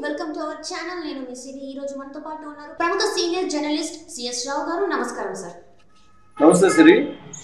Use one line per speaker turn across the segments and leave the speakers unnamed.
Welcome to our channel నేను మీ సిరి ఈ రోజు మనతో పాటు ఉన్నారు ప్రముఖ సీనియర్ జర్నలిస్ట్ సిఎస్ రావు గారు నమస్కారం సార్
నమస్తే సిరి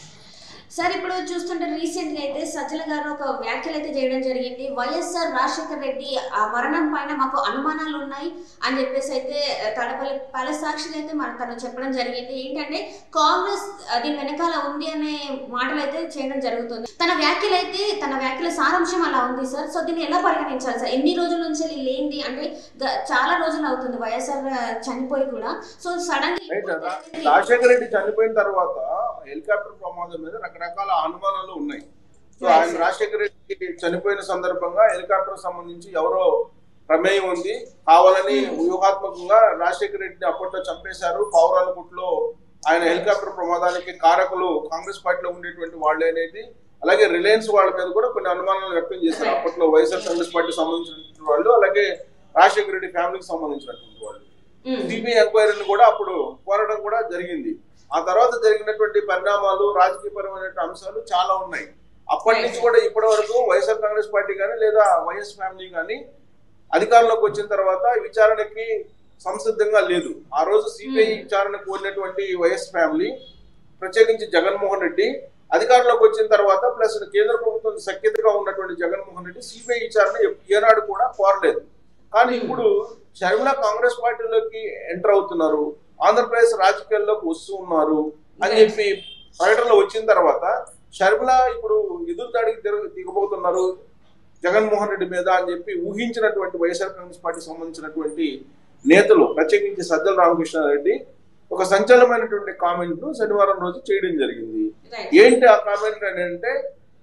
సార్ ఇప్పుడు చూస్తుంటే రీసెంట్ గా అయితే సజ్జల గారు ఒక వ్యాఖ్యలు అయితే చేయడం జరిగింది వైఎస్ఆర్ రాజశేఖర రెడ్డి ఆ మరణం పైన మాకు అనుమానాలు ఉన్నాయి అని చెప్పేసి అయితే తడపల్లి పలు సాక్షులు అయితే మన తను చెప్పడం జరిగింది ఏంటంటే కాంగ్రెస్ ఆ, దీని వెనకాల ఉంది అనే మాటలు అయితే చేయడం జరుగుతుంది తన వ్యాఖ్యలు అయితే తన వ్యాఖ్యల సారాంశం అలా ఉంది సార్ సో దీన్ని ఎలా పరిగణించాలి సార్ ఎన్ని రోజుల నుంచి ఇది లేనిది అంటే గ- చాలా రోజులు అవుతుంది వైఎస్ఆర్ చనిపోయి కూడా సో సడన్
రైట్ రా- రాజశేఖర రెడ్డి చనిపోయిన తర్వాత హెలికాప్టర్ ప్రమాదం మీద రకరకాల అనుమానాలు ఉన్నాయి సో
Right,
ఆయన
sir.
రాజశేఖర రెడ్డి చనిపోయిన సందర్భంగా హెలికాప్టర్ సంబంధించి ఎవరో ప్రమేయం ఉంది కావాలని వ్యూహాత్మకంగా రాజశేఖర రెడ్డిని అప్పట్లో చంపేశారు పౌరాలపుట్లో ఆయన హెలికాప్టర్ ప్రమాదానికి కారకులు కాంగ్రెస్ పార్టీలో ఉండేటువంటి వాళ్ళే అనేది అలాగే రిలయన్స్ వాళ్ళ మీద కూడా కొన్ని అనుమానాలు వ్యక్తం చేశారు అప్పట్లో వైఎస్ఆర్ కాంగ్రెస్ పార్టీ సంబంధించినటువంటి వాళ్ళు అలాగే రాజశేఖర రెడ్డి ఫ్యామిలీకి సంబంధించినటువంటి వాళ్ళు సిబిఐ ఎంక్వైరీని కూడా అప్పుడు కోరడం కూడా జరిగింది ఆ తర్వాత జరిగినటువంటి పరిణామాలు రాజకీయపరమైన అంశాలు చాలా ఉన్నాయి అప్పటి నుంచి కూడా ఇప్పటి వరకు వైఎస్ఆర్ కాంగ్రెస్ పార్టీ కానీ లేదా వైఎస్ ఫ్యామిలీ కానీ అధికారంలోకి వచ్చిన తర్వాత విచారణకి సంసిద్ధంగా లేదు ఆ రోజు సిబిఐ
Hmm.
విచారణ కోరినటువంటి వైఎస్ ఫ్యామిలీ ప్రత్యేకించి జగన్మోహన్ రెడ్డి అధికారంలోకి వచ్చిన తర్వాత ప్లస్ కేంద్ర ప్రభుత్వం సఖ్యతగా ఉన్నటువంటి జగన్మోహన్ రెడ్డి సిబిఐ విచారణ ఎప్- ఏనాడు కూడా కోరలేదు కానీ ఇప్పుడు షర్మిల కాంగ్రెస్ పార్టీలోకి ఎంటర్ అవుతున్నారు ఆంధ్రప్రదేశ్ రాజకీయాల్లోకి వస్తూ ఉన్నారు అని చెప్పి ప్రకటనలో వచ్చిన తర్వాత షర్మిల ఇప్పుడు ఎదురు దాడికి తిరగ- దిగబోతున్నారు జగన్మోహన్ రెడ్డి మీద అని చెప్పి ఊహించినటువంటి వైఎస్ఆర్ కాంగ్రెస్ పార్టీ సంబంధించినటువంటి నేతలు ప్రత్యేకించి సజ్జల రామకృష్ణారెడ్డి ఒక సంచలనమైనటువంటి కామెంట్ ను శనివారం రోజు చేయడం జరిగింది ఏంటి ఆ కామెంట్ అని అంటే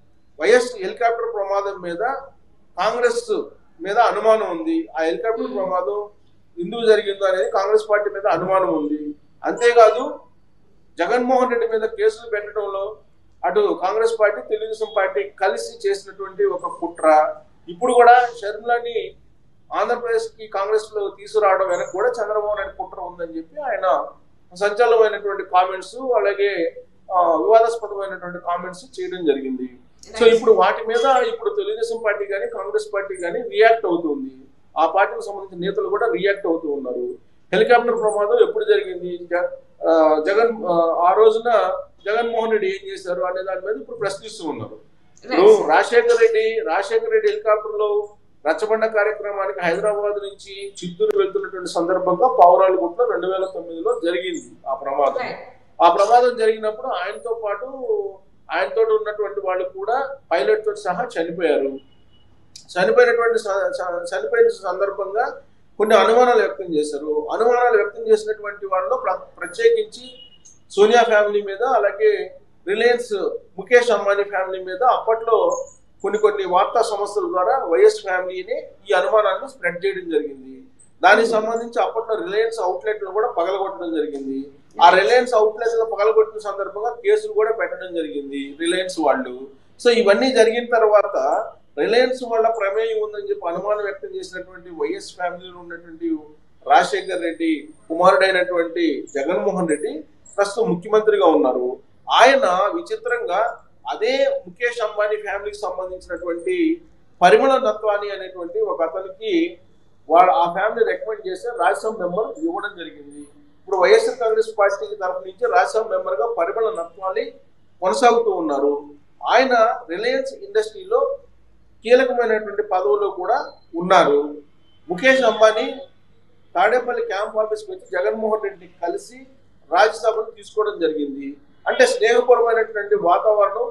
వైఎస్ హెలికాప్టర్ ప్రమాదం మీద కాంగ్రెస్ మీద అనుమానం ఉంది ఆ హెలికాప్టర్
Hmm.
ప్రమాదం ఎందుకు జరిగిందో అనేది కాంగ్రెస్ పార్టీ మీద అనుమానం ఉంది అంతేకాదు జగన్మోహన్ రెడ్డి మీద కేసులు పెట్టడంలో అటు కాంగ్రెస్ పార్టీ తెలుగుదేశం పార్టీ కలిసి చేసినటువంటి ఒక కుట్ర ఇప్పుడు కూడా షర్మిలని ఆంధ్రప్రదేశ్ కి కాంగ్రెస్ లో తీసుకురావడం వెనక కూడా చంద్రబాబు నాయుడు కుట్ర ఉందని చెప్పి ఆయన సంచలనమైనటువంటి కామెంట్స్ అలాగే ఆ, వివాదాస్పదమైనటువంటి కామెంట్స్ చేయడం జరిగింది సో ఇప్పుడు వాటి మీద ఇప్పుడు తెలుగుదేశం పార్టీ కానీ కాంగ్రెస్ పార్టీ కానీ రియాక్ట్ అవుతుంది ఆ పార్టీకి సంబంధించిన నేతలు కూడా రియాక్ట్ అవుతూ ఉన్నారు హెలికాప్టర్ ప్రమాదం ఎప్పుడు జరిగింది జ- ఆ, జగన్ ఆ, ఆ రోజున జగన్మోహన్ రెడ్డి ఏం చేశారు అనే దాని మీద ఇప్పుడు ప్రశ్నిస్తూ ఉన్నారు ఇప్పుడు రాజశేఖర్ రెడ్డి రాజశేఖర్ రెడ్డి హెలికాప్టర్ లో రచ్చబండ కార్యక్రమానికి హైదరాబాద్ నుంచి చిత్తూరు వెళ్తున్నటువంటి సందర్భంగా పౌరాలగుట్లో రెండు వేల తొమ్మిదిలో జరిగింది ఆ ప్రమాదం ఆ ప్రమాదం జరిగినప్పుడు ఆయనతో పాటు ఆయనతో ఉన్నటువంటి వాళ్ళు కూడా పైలట్ తోటి సహా చనిపోయారు చనిపోయినటువంటి స- స- చనిపోయిన సందర్భంగా కొన్ని అనుమానాలు వ్యక్తం చేశారు అనుమానాలు వ్యక్తం చేసినటువంటి వాళ్ళలో ప్ర- ప్రత్యేకించి సోనియా ఫ్యామిలీ మీద అలాగే రిలయన్స్ ముఖేష్ అంబానీ ఫ్యామిలీ మీద అప్పట్లో కొన్ని కొన్ని వార్తా సంస్థల ద్వారా వైఎస్ ఫ్యామిలీని ఈ అనుమానాలను స్ప్రెడ్ చేయడం జరిగింది దానికి సంబంధించి అప్పట్లో రిలయన్స్ అవుట్లెట్లు కూడా పగలగొట్టడం జరిగింది ఆ రిలయన్స్ అవుట్లెట్ లో పగలగొట్టిన సందర్భంగా కేసులు కూడా పెట్టడం జరిగింది రిలయన్స్ వాళ్ళు సో ఇవన్నీ జరిగిన తర్వాత రిలయన్స్ వాళ్ళ ప్రమేయం ఉందని చెప్పి అనుమానం వ్యక్తం చేసినటువంటి వైఎస్ ఫ్యామిలీలో ఉన్నటువంటి రాజశేఖర్ రెడ్డి కుమారుడైనటువంటి జగన్మోహన్ రెడ్డి ప్రస్తుతం ముఖ్యమంత్రిగా ఉన్నారు ఆయన విచిత్రంగా అదే ముఖేష్ అంబానీ ఫ్యామిలీకి సంబంధించినటువంటి పరిమళ నత్వాని అనేటువంటి ఒక అతనికి వాళ్ళ ఆ ఫ్యామిలీ రికమెండ్ చేస్తే రాజ్యసభ మెంబర్ ఇవ్వడం జరిగింది ఇప్పుడు వైఎస్ఆర్ కాంగ్రెస్ పార్టీ తరఫు నుంచి రాజ్యసభ మెంబర్ గా పరిమళ నత్వాలి కొనసాగుతూ ఉన్నారు ఆయన రిలయన్స్ ఇండస్ట్రీలో కీలకమైనటువంటి పదవుల్లో కూడా ఉన్నారు ముఖేష్ అంబానీ తాడేపల్లి క్యాంప్ ఆఫీస్కి వచ్చి జగన్మోహన్ రెడ్డిని కలిసి రాజ్యసభను తీసుకోవడం జరిగింది అంటే స్నేహపరమైనటువంటి వాతావరణం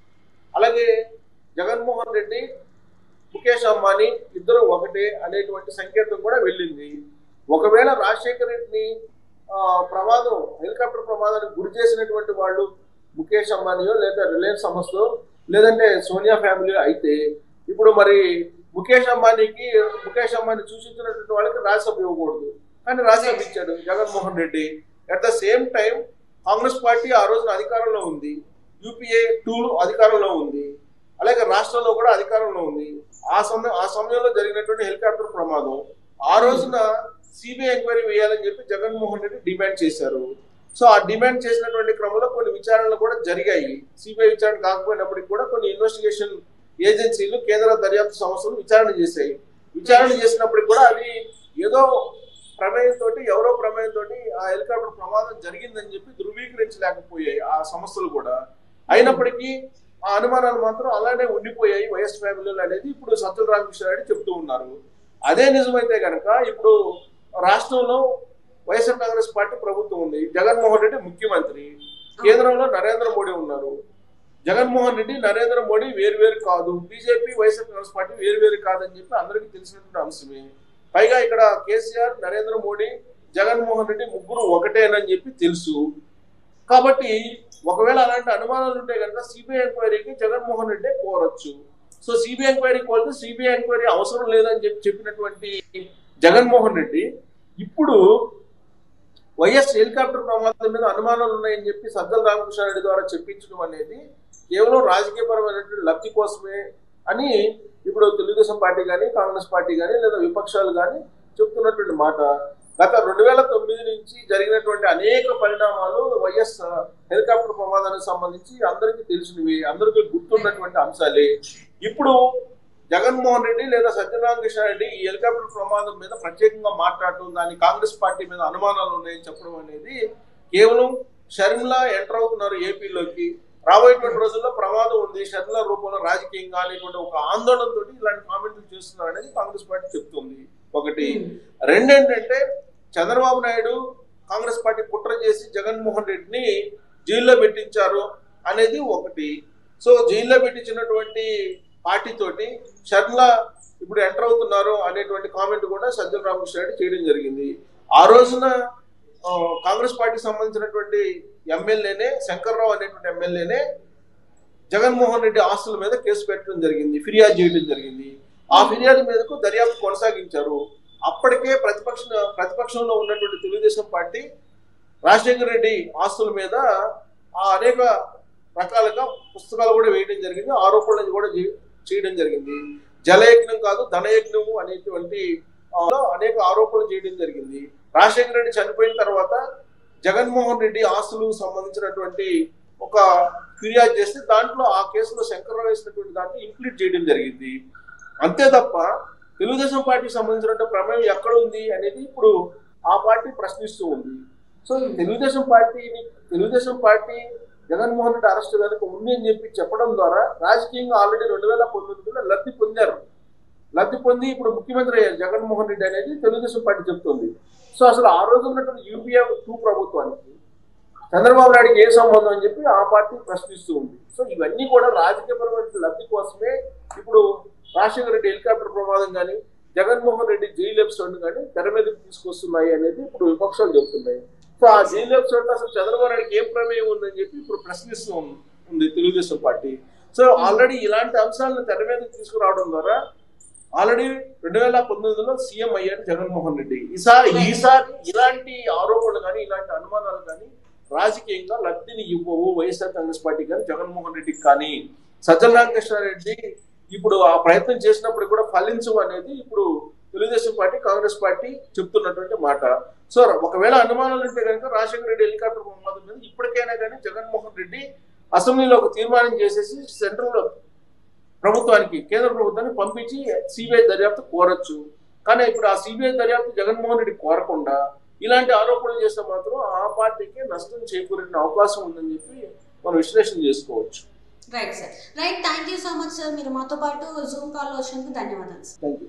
అలాగే జగన్మోహన్ రెడ్డి ముఖేష్ అంబానీ ఇద్దరు ఒకటే అనేటువంటి సంకేతం కూడా వెళ్ళింది ఒకవేళ రాజశేఖర్ రెడ్డిని ఆ, ప్రమాదం హెలికాప్టర్ ప్రమాదానికి గురి చేసినటువంటి వాళ్ళు ముఖేష్ అంబానీయో లేదా రిలయన్స్ సంస్థ లేదంటే సోనియా ఫ్యామిలీ అయితే ఇప్పుడు మరి ముఖేష్ అంబానీకి ముఖేష్ అంబానీ సూచించినటువంటి వాళ్ళకి రాజ్యసభ ఇవ్వకూడదు కానీ రాజ్యసభ ఇచ్చాడు Jaganmohan Reddy at the same time Congress party ఆ రోజున అధికారంలో ఉంది యూపీఏ టూ అధికారంలో ఉంది అలాగే రాష్ట్రంలో కూడా అధికారంలో ఉంది ఆ సమయం ఆ సమయంలో జరిగినటువంటి హెలికాప్టర్ ప్రమాదం ఆ రోజున సిబిఐ ఎంక్వైరీ వేయాలని చెప్పి జగన్మోహన్ రెడ్డి డిమాండ్ చేశారు సో ఆ డిమాండ్ చేసినటువంటి క్రమంలో కొన్ని విచారణలు కూడా జరిగాయి సిబిఐ విచారణ కాకపోయినప్పటికీ కూడా కొన్ని ఇన్వెస్టిగేషన్ ఏజెన్సీలు కేంద్ర దర్యాప్తు సంస్థలు విచారణ చేశాయి విచారణ చేసినప్పటికి కూడా అవి ఏదో ప్రమేయంతో ఎవరో ప్రమేయంతో ఆ హెలికాప్టర్ ప్రమాదం జరిగిందని చెప్పి ధృవీకరించలేకపోయాయి ఆ సంస్థలు కూడా అయినప్పటికీ ఆ అనుమానాలు మాత్రం అలానే ఉండిపోయాయి వైఎస్ ఫ్యామిలీలో అనేది ఇప్పుడు సజ్జల రామకృష్ణారెడ్డి చెప్తూ ఉన్నారు అదే నిజమైతే కనుక ఇప్పుడు రాష్ట్రంలో వైఎస్ఆర్ కాంగ్రెస్ పార్టీ ప్రభుత్వం ఉంది జగన్మోహన్ రెడ్డి ముఖ్యమంత్రి కేంద్రంలో నరేంద్ర మోడీ ఉన్నారు జగన్మోహన్ రెడ్డి నరేంద్ర మోడీ వేరు వేరు కాదు బీజేపీ వైఎస్ఆర్ కాంగ్రెస్ పార్టీ వేరు వేరు కాదని చెప్పి అందరికీ తెలిసినటువంటి అంశమే పైగా ఇక్కడ కేసీఆర్ నరేంద్ర మోడీ జగన్మోహన్ రెడ్డి ముగ్గురు ఒకటేనని చెప్పి తెలుసు కాబట్టి ఒకవేళ అలాంటి అనుమానాలు ఉంటే కనుక సిబిఐ ఎంక్వైరీకి జగన్మోహన్ రెడ్డి కోరొచ్చు సో సిబిఐ ఎంక్వైరీ కోరితే సిబిఐ ఎంక్వైరీ అవసరం లేదని చెప్పి చెప్పినటువంటి జగన్మోహన్ రెడ్డి ఇప్పుడు వైఎస్ హెలికాప్టర్ ప్రమాదం మీద అనుమానాలు ఉన్నాయని చెప్పి సజ్జల రామకృష్ణారెడ్డి ద్వారా చెప్పించడం అనేది కేవలం రాజకీయపరమైనటువంటి లబ్ధి కోసమే అని ఇప్పుడు తెలుగుదేశం పార్టీ కానీ కాంగ్రెస్ పార్టీ కానీ లేదా విపక్షాలు కానీ చెప్తున్నటువంటి మాట గత రెండు వేల తొమ్మిది నుంచి జరిగినటువంటి అనేక పరిణామాలు వైఎస్ హెలికాప్టర్ ప్రమాదానికి సంబంధించి అందరికీ తెలిసినవి అందరికీ గుర్తున్నటువంటి అంశాలే ఇప్పుడు జగన్మోహన్ రెడ్డి లేదా సత్యనారాయణ ఈ హెలికాప్టర్ ప్రమాదం మీద ప్రత్యేకంగా మాట్లాడటం దాని కాంగ్రెస్ పార్టీ మీద అనుమానాలు ఉన్నాయని చెప్పడం అనేది కేవలం షర్మిల ఎంటర్ అవుతున్నారు ఏపీలోకి రాబోయేటువంటి రోజుల్లో ప్రమాదం ఉంది షర్మిల రూపంలో రాజకీయంగా అనేటువంటి ఒక ఆందోళనతో ఇలాంటి కామెంట్లు చేస్తున్నారు అనేది కాంగ్రెస్ పార్టీ చెప్తుంది ఒకటి రెండేంటంటే చంద్రబాబు నాయుడు కాంగ్రెస్ పార్టీ కుట్ర చేసి జగన్మోహన్ రెడ్డిని జైల్లో పెట్టించారు అనేది ఒకటి సో జైల్లో పెట్టించినటువంటి పార్టీ తోటి షర్మిల ఇప్పుడు ఎంటర్ అవుతున్నారు అనేటువంటి కామెంట్ కూడా సజ్జల రామకృష్ణ రెడ్డి చేయడం జరిగింది ఆ రోజున ఆ, కాంగ్రెస్ పార్టీకి సంబంధించినటువంటి ఎమ్మెల్యేనే శంకర్రావు అనేటువంటి ఎమ్మెల్యేనే జగన్మోహన్ రెడ్డి ఆస్తుల మీద కేసు పెట్టడం జరిగింది ఫిర్యాదు చేయడం జరిగింది ఆ ఫిర్యాదు మీదకు దర్యాప్తు కొనసాగించారు అప్పటికే ప్రతిపక్ష ప్రతిపక్షంలో ఉన్నటువంటి తెలుగుదేశం పార్టీ రాజశేఖర రెడ్డి ఆస్తుల మీద ఆ అనేక రకాలుగా పుస్తకాలు కూడా వేయడం జరిగింది ఆరోపణలు కూడా చే- చేయడం జరిగింది జలయజ్ఞం కాదు ధనయజ్ఞము అనేటువంటి ఆ, లో అనేక ఆరోపణలు చేయడం జరిగింది రాజశేఖర రెడ్డి చనిపోయిన తర్వాత జగన్మోహన్ రెడ్డి ఆస్తులకు సంబంధించినటువంటి ఒక ఫిర్యాదు చేస్తే దాంట్లో ఆ కేసులో శంకర్రావు వేసినటువంటి దాంట్లో ఇంక్లూడ్ చేయడం జరిగింది అంతే తప్ప తెలుగుదేశం పార్టీకి సంబంధించినటువంటి ప్రమేయం ఎక్కడ ఉంది అనేది ఇప్పుడు ఆ పార్టీ ప్రశ్నిస్తూ ఉంది సో ఈ తెలుగుదేశం పార్టీని తెలుగుదేశం పార్టీ జగన్మోహన్ రెడ్డి అరెస్ట్ కనుక ఉంది అని చెప్పి చెప్పడం ద్వారా రాజకీయంగా ఆల్రెడీ రెండు వేల పంతొమ్మిదిలో లబ్ధి పొందారు లబ్ధి పొంది ఇప్పుడు ముఖ్యమంత్రి అయ్యారు జగన్మోహన్ రెడ్డి అనేది తెలుగుదేశం పార్టీ చెప్తుంది సో అసలు ఆ రోజు ఉన్నటువంటి యూపీఏ టూ ప్రభుత్వానికి చంద్రబాబు నాయుడుకి ఏ సంబంధం అని చెప్పి ఆ పార్టీ ప్రశ్నిస్తూ ఉంది సో ఇవన్నీ కూడా రాజకీయపరమైన లబ్ధి కోసమే ఇప్పుడు రాజశేఖర రెడ్డి హెలికాప్టర్ ప్రమాదం కానీ జగన్మోహన్ రెడ్డి జైలు ఎపిసోడ్ కానీ తెర మీదకి తీసుకొస్తున్నాయి అనేది ఇప్పుడు విపక్షాలు చెప్తున్నాయి సో ఆ జైలు ఎపిసోడ్ అసలు చంద్రబాబు నాయుడుకి ఏం ప్రమేయం ఉందని చెప్పి ఇప్పుడు ప్రశ్నిస్తూ ఉంది- ఉంది తెలుగుదేశం పార్టీ సో ఆల్రెడీ ఇలాంటి అంశాలను తెర మీదకి తీసుకురావడం ద్వారా ఆల్రెడీ రెండు వేల పంతొమ్మిదిలో సీఎం అయ్యాడు జగన్మోహన్ రెడ్డి ఈసారి ఈసారి ఇలాంటి ఆరోపణలు కానీ ఇలాంటి అనుమానాలు కానీ రాజకీయంగా లబ్ధిని ఇవ్వవు వైఎస్ఆర్ కాంగ్రెస్ పార్టీ కానీ జగన్మోహన్ రెడ్డికి కానీ సజ్జల రామకృష్ణారెడ్డి ఇప్పుడు ఆ ప్రయత్నం చేసినప్పుడు కూడా ఫలించవు అనేది ఇప్పుడు తెలుగుదేశం పార్టీ కాంగ్రెస్ పార్టీ చెప్తున్నటువంటి మాట సో ఒకవేళ అనుమానాలు ఉంటే కనుక రాజశేఖర రెడ్డి హెలికాప్టర్ ప్రమాదం మీద ఇప్పటికైనా కానీ జగన్మోహన్ రెడ్డి అసెంబ్లీలో ఒక తీర్మానం చేసేసి సెంట్రల్ ప్రభుత్వానికి కేంద్ర ప్రభుత్వానికి పంపించి సిబిఐ దర్యాప్తు కోరొచ్చు కానీ ఇప్పుడు ఆ సిబిఐ దర్యాప్తు జగన్మోహన్ రెడ్డి కోరకుండా ఇలాంటి ఆరోపణలు చేస్తే మాత్రం ఆ పార్టీకి నష్టం చేకూరే అవకాశం ఉందని చెప్పి మనం విశ్లేషణ చేసుకోవచ్చు
right sir right thank you so much sir మీరు మాతో పాటు జూమ్ కాల్లో వచ్చినందుకు ధన్యవాదాలు సార్
థ్యాంక్ యూ